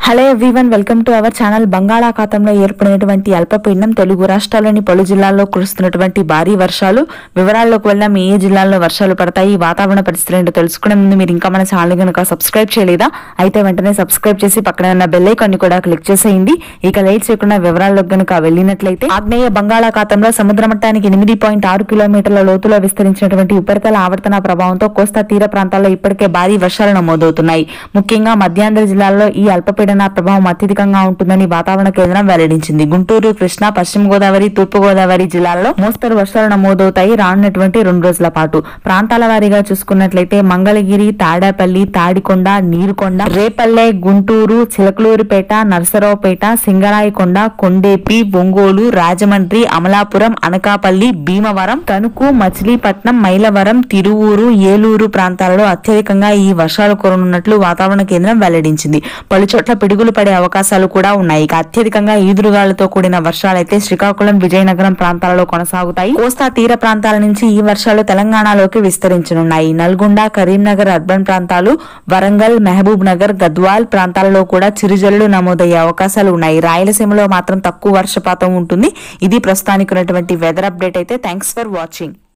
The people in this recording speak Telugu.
hello everyone welcome to our channel బంగాళాఖాతంలో ఏర్పడినటువంటి అల్పపీడనం తెలుగు రాష్ట్రాల్లోని పలు జిల్లాల్లో కురుస్తున్నటువంటి భారీ వర్షాలు వివరాల్లోకి వెళ్ళాం ఏ ఏ జిల్లాల్లో వర్షాలు పడతాయి వాతావరణ పరిస్థితులు ఏంటో తెలుసుకునే ముందు మీరు ఇంకా మన ఛానల్ కనుక సబ్స్క్రైబ్ చేయలేదా అయితే వెంటనే సబ్స్క్రైబ్ చేసి పక్కన ఉన్న బెల్ ఐకాన్ ని కూడా క్లిక్ చేసేయండి ఇక లేట్ చేయకుండా వివరాల్లోకి గనుక వెళ్ళినట్లయితే ఆగ్నేయ బంగాళాఖాతంలో సముద్ర మట్టానికి ఎనిమిది పాయింట్ ఆరు కిలోమీటర్ల లోతులో విస్తరించినటువంటి ఉపరితల ఆవర్తన ప్రభావంతో కోస్తా తీర ప్రాంతాల్లో ఇప్పటికే భారీ వర్షాలు నమోదవుతున్నాయి ముఖ్యంగా మధ్యాంధ్ర జిల్లాల్లో ఈ అల్పపీడన ప్రభావం అత్యధికంగా ఉంటుందని వాతావరణ కేంద్రం వెల్లడించింది గుంటూరు కృష్ణా పశ్చిమ గోదావరి తూర్పు గోదావరి జిల్లాల్లో మోస్తరు వర్షాలు నమోదవుతాయి రానున్నటువంటి రెండు రోజుల పాటు ప్రాంతాల వారీగా చూసుకున్నట్లయితే మంగళగిరి తాడేపల్లి తాడికొండ నీరుకొండ రేపల్లె గుంటూరు చిలకలూరుపేట నరసరావుపేట సింగరాయకొండ కొండేపి ఒంగోలు రాజమండ్రి అమలాపురం అనకాపల్లి భీమవరం తణుకు మచిలీపట్నం మైలవరం తిరువూరు ఏలూరు ప్రాంతాలలో అత్యధికంగా ఈ వర్షాలు కురనున్నట్లు వాతావరణ కేంద్రం వెల్లడించింది పలు చోట్ల పిడుగులు పడే అవకాశాలు కూడా ఉన్నాయి ఇక అత్యధికంగా ఈదురుగాలతో కూడిన వర్షాలైతే శ్రీకాకుళం విజయనగరం ప్రాంతాలలో కొనసాగుతాయి కోస్తా తీర ప్రాంతాల నుంచి ఈ వర్షాలు తెలంగాణలోకి విస్తరించనున్నాయి నల్గొండ కరీంనగర్ అర్బన్ ప్రాంతాలు వరంగల్ మహబూబ్ నగర్ గద్వాల్ ప్రాంతాలలో కూడా చిరుజల్లు నమోదయ్యే అవకాశాలు ఉన్నాయి రాయలసీమలో మాత్రం తక్కువ వర్షపాతం ఉంటుంది ఇది ప్రస్తుతానికి ఉన్నటువంటి వెదర్ అప్డేట్ అయితే థ్యాంక్స్ ఫర్ వాచింగ్